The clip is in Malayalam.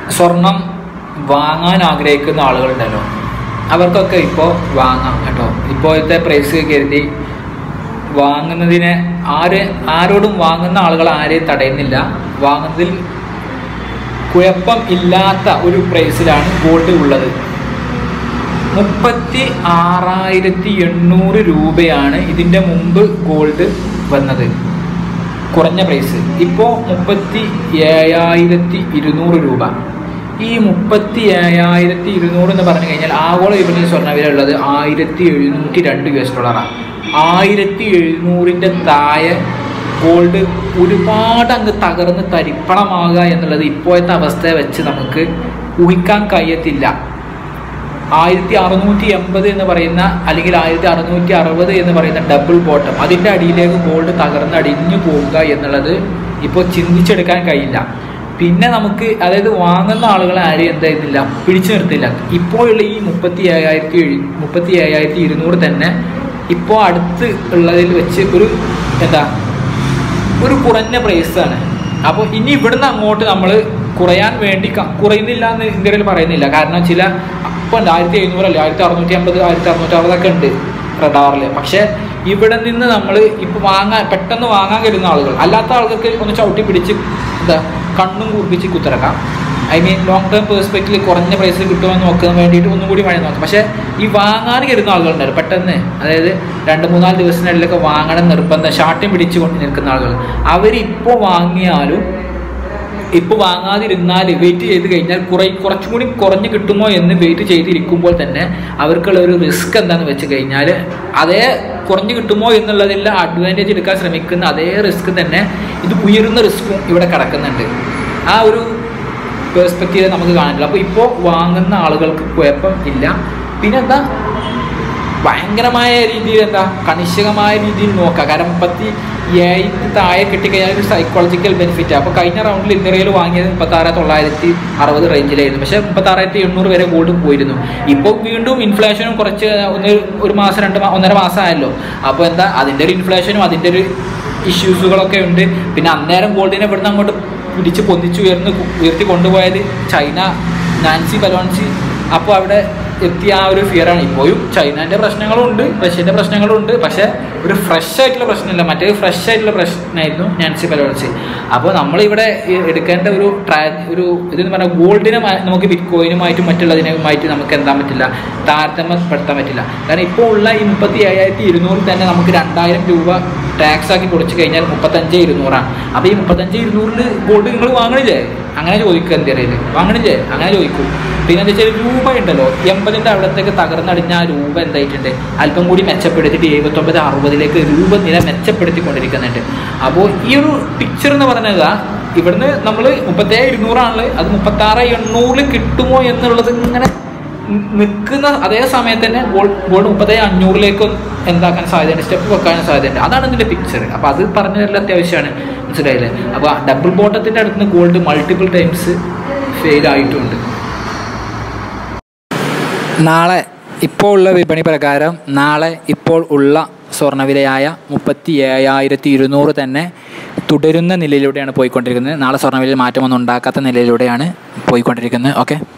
സ്വർണം വാങ്ങാൻ ആഗ്രഹിക്കുന്ന ആളുകളുണ്ടല്ലോ അവർക്കൊക്കെ ഇപ്പോൾ വാങ്ങാം കേട്ടോ ഇപ്പോഴത്തെ പ്രൈസ് കരുതി വാങ്ങുന്നതിന് ആര് ആരോടും വാങ്ങുന്ന ആളുകൾ ആരെയും തടയുന്നില്ല വാങ്ങുന്നതിൽ കുഴപ്പം ഇല്ലാത്ത ഒരു പ്രൈസിലാണ് ഗോൾഡ് ഉള്ളത് മുപ്പത്തി ആറായിരത്തി എണ്ണൂറ് രൂപയാണ് ഇതിൻ്റെ മുമ്പ് ഗോൾഡ് വന്നത് കുറഞ്ഞ പ്രൈസ് ഇപ്പോൾ മുപ്പത്തി ഏഴായിരത്തി ഇരുന്നൂറ് രൂപ ഈ മുപ്പത്തി ഏഴായിരത്തി ഇരുന്നൂറ് എന്ന് പറഞ്ഞു കഴിഞ്ഞാൽ ആഗോള വിപണിയിൽ സ്വർണ്ണ വില ഉള്ളത് ആയിരത്തി എഴുന്നൂറ്റി രണ്ട് യു എസ് ഡോളറാണ് ആയിരത്തി എഴുന്നൂറിൻ്റെ താഴെ ഗോൾഡ് ഒരുപാട് അങ്ങ് തകർന്ന് തരിപ്പണമാകുക എന്നുള്ളത് ഇപ്പോഴത്തെ അവസ്ഥയെ വെച്ച് നമുക്ക് ഊഹിക്കാൻ കഴിയത്തില്ല ആയിരത്തി അറുന്നൂറ്റി എൺപത് എന്ന് പറയുന്ന അല്ലെങ്കിൽ ആയിരത്തി അറുന്നൂറ്റി അറുപത് എന്ന് പറയുന്ന ഡബിൾ ബോട്ടം അതിൻ്റെ അടിയിലേക്ക് ഗോൾഡ് തകർന്ന് അടിഞ്ഞു പോവുക എന്നുള്ളത് ഇപ്പോൾ ചിന്തിച്ചെടുക്കാൻ കഴിയില്ല പിന്നെ നമുക്ക് അതായത് വാങ്ങുന്ന ആളുകളെ ആരെയും എന്താ ചെയ്യുന്നില്ല പിടിച്ചു നിർത്തില്ല ഇപ്പോഴുള്ള ഈ മുപ്പത്തി ഏഴായിരത്തി മുപ്പത്തി ഏഴായിരത്തി ഇരുന്നൂറ് തന്നെ ഇപ്പോൾ അടുത്ത് ഉള്ളതിൽ വെച്ച് ഒരു എന്താ ഒരു കുറഞ്ഞ പ്രൈസാണ് അപ്പോൾ ഇനി ഇവിടുന്ന് അങ്ങോട്ട് നമ്മൾ കുറയാൻ വേണ്ടി ക- കുറയുന്നില്ല എന്ന് ഇന്ത്യയിൽ പറയുന്നില്ല കാരണം ചില ഇപ്പം ഉണ്ട് ആയിരത്തി എഴുന്നൂറല്ലേ ആയിരത്തി അറുന്നൂറ്റി അമ്പത് ആയിരത്തി അറുന്നൂറ്റി അറുപതൊക്കെ ഉണ്ട് റഡാറിൽ പക്ഷേ ഇവിടെ നിന്ന് നമ്മൾ ഇപ്പോൾ വാങ്ങാൻ പെട്ടെന്ന് വാങ്ങാൻ കരുതുന്ന ആളുകൾ അല്ലാത്ത ആളുകൾക്ക് ഒന്ന് ചവിട്ടി പിടിച്ച് എന്താ കണ്ണും കൂർപ്പിച്ച് കുത്തിറക്കാം ഐ മീൻ ലോങ് ടേം പേഴ്സ്പെക്റ്റിൽ കുറഞ്ഞ പ്രൈസിൽ കിട്ടുമെന്ന് നോക്കാൻ വേണ്ടിയിട്ട് ഒന്നും കൂടി മഴ നോക്കാം പക്ഷേ ഈ വാങ്ങാൻ കരുതുന്ന ആളുകളുണ്ടായിരുന്നു പെട്ടെന്ന് അതായത് രണ്ട് മൂന്നാല് ദിവസത്തിനുള്ളിലൊക്കെ വാങ്ങണം നിർബന്ധം ഷാർട്ടും പിടിച്ച് കൊണ്ട് നിൽക്കുന്ന ആളുകൾ അവരിപ്പോൾ വാങ്ങിയാലും ഇപ്പോൾ വാങ്ങാതിരുന്നാൽ വെയിറ്റ് ചെയ്ത് കഴിഞ്ഞാൽ കുറേ കുറച്ചും കൂടി കുറഞ്ഞ് കിട്ടുമോ എന്ന് വെയിറ്റ് ചെയ്തിരിക്കുമ്പോൾ തന്നെ അവർക്കുള്ള ഒരു റിസ്ക് എന്താണെന്ന് വെച്ച് കഴിഞ്ഞാൽ അതേ കുറഞ്ഞ് കിട്ടുമോ എന്നുള്ളതിൽ അഡ്വാൻറ്റേജ് എടുക്കാൻ ശ്രമിക്കുന്ന അതേ റിസ്ക് തന്നെ ഇത് ഉയരുന്ന റിസ്ക്കും ഇവിടെ കിടക്കുന്നുണ്ട് ആ ഒരു പേഴ്സ്പെക്റ്റീവ് നമുക്ക് കാണില്ല അപ്പോൾ ഇപ്പോൾ വാങ്ങുന്ന ആളുകൾക്ക് കുഴപ്പം ഇല്ല പിന്നെന്താ ഭയങ്കരമായ രീതിയിൽ എന്താ കണിശകമായ രീതിയിൽ നോക്കുക കാരണം മുപ്പത്തി ഏഴ് താഴെ കിട്ടിക്കഴിഞ്ഞാൽ ഒരു സൈക്കോളജിക്കൽ ബെനിഫിറ്റ് അപ്പോൾ കഴിഞ്ഞ റൗണ്ടിൽ ഇന്ത്യയിൽ വാങ്ങിയത് മുപ്പത്താറ് തൊള്ളായിരത്തി അറുപത് റേഞ്ചിലായിരുന്നു പക്ഷേ മുപ്പത്താറായിരത്തി എണ്ണൂറ് വരെ ഗോൾഡ് പോയിരുന്നു ഇപ്പോൾ വീണ്ടും ഇൻഫ്ലേഷനും കുറച്ച് ഒന്ന് ഒരു മാസം രണ്ട് മാ- ഒന്നര മാസം ആയല്ലോ അപ്പോൾ എന്താ അതിൻ്റെ ഒരു ഇൻഫ്ലേഷനും അതിൻ്റെ ഒരു ഇഷ്യൂസുകളൊക്കെ ഉണ്ട് പിന്നെ അന്നേരം ഗോൾഡിനെ ഇവിടുന്ന് അങ്ങോട്ട് പിടിച്ച് പൊന്തിച്ച് ഉയർന്ന് കു- ഉയർത്തി കൊണ്ടുപോയത് ചൈന നാൻസി ബലോൺസി അപ്പോൾ അവിടെ എത്തിയ ആ ഒരു ഫിയറാണ് ഇപ്പോഴും ചൈനൻ്റെ പ്രശ്നങ്ങളുണ്ട് റഷ്യൻ്റെ പ്രശ്നങ്ങളുണ്ട് പക്ഷേ ഒരു ഫ്രഷ് ആയിട്ടുള്ള പ്രശ്നമില്ല മറ്റേ ഫ്രഷ് ആയിട്ടുള്ള പ്രശ്നമായിരുന്നു നാൻസി പലോൺസി അപ്പോൾ നമ്മളിവിടെ ഈ എടുക്കേണ്ട ഒരു ട്രാ ഒരു ഇതെന്ന് പറഞ്ഞാൽ ഗോൾഡിനെ മാ- നമുക്ക് ബിറ്റ് കോയിനുമായിട്ടും മറ്റുള്ളതിനുമായിട്ട് നമുക്ക് എന്താ പറ്റില്ല താരതമ്യപ്പെടുത്താൻ പറ്റില്ല കാരണം ഇപ്പോൾ ഉള്ള ഈ മുപ്പത്തി ഏഴായിരത്തി ഇരുന്നൂറിൽ തന്നെ നമുക്ക് രണ്ടായിരം രൂപ ടാക്സ് ആക്കി കൊടുത്തു കഴിഞ്ഞാൽ മുപ്പത്തഞ്ച് ഇരുന്നൂറാണ് അപ്പോൾ ഈ മുപ്പത്തഞ്ച് ഇരുന്നൂറിൽ ഗോൾഡ് നിങ്ങൾ വാങ്ങണില്ലേ അങ്ങനെ ചോദിക്കുക എന്തിയറിയില്ല വാങ്ങണില്ലേ അങ്ങനെ ചോദിക്കും പിന്നെ എന്താ വെച്ചാൽ രൂപ ഉണ്ടല്ലോ എൺപതിൻ്റെ അവിടത്തേക്ക് തകർന്നടിഞ്ഞ ആ രൂപ എന്തായിട്ടുണ്ട് അല്പം കൂടി മെച്ചപ്പെടുത്തിയിട്ട് എഴുപത്തൊമ്പത് അറുപതിലേക്ക് രൂപ നില മെച്ചപ്പെടുത്തിക്കൊണ്ടിരിക്കുന്നുണ്ട് അപ്പോൾ ഈ ഒരു പിക്ചർ എന്ന് പറഞ്ഞത് ഇവിടുന്ന് നമ്മൾ മുപ്പത്തേഴ് ഇരുന്നൂറാണുള്ളത് അത് മുപ്പത്താറ് എണ്ണൂറിൽ കിട്ടുമോ എന്നുള്ളത് ഇങ്ങനെ നിൽക്കുന്ന അതേ സമയത്ത് തന്നെ ഗോൾഡ് ഗോൾഡ് മുപ്പത്തേഴ് അഞ്ഞൂറിലേക്ക് എന്താക്കാൻ സാധ്യതയുണ്ട് സ്റ്റെപ്പ് വെക്കാനും സാധ്യതയുണ്ട് അതാണ് ഇതിൻ്റെ പിക്ചർ അപ്പോൾ അത് പറഞ്ഞു തരൽ അത്യാവശ്യമാണ് മനസ്സിലായില്ലേ അപ്പോൾ ഡബിൾ ബോട്ടത്തിൻ്റെ അടുത്ത് നിന്ന് ഗോൾഡ് മൾട്ടിപ്പിൾ ടൈംസ് ഫെയിൽ ആയിട്ടുമുണ്ട് നാളെ ഇപ്പോൾ ഉള്ള വിപണി പ്രകാരം നാളെ ഇപ്പോൾ ഉള്ള സ്വർണ്ണവിലയായ മുപ്പത്തി ഏഴായിരത്തി ഇരുന്നൂറ് തന്നെ തുടരുന്ന നിലയിലൂടെയാണ് പോയിക്കൊണ്ടിരിക്കുന്നത് നാളെ സ്വർണ്ണവിലയിൽ മാറ്റമൊന്നും ഉണ്ടാക്കാത്ത നിലയിലൂടെയാണ് പോയിക്കൊണ്ടിരിക്കുന്നത് ഓക്കെ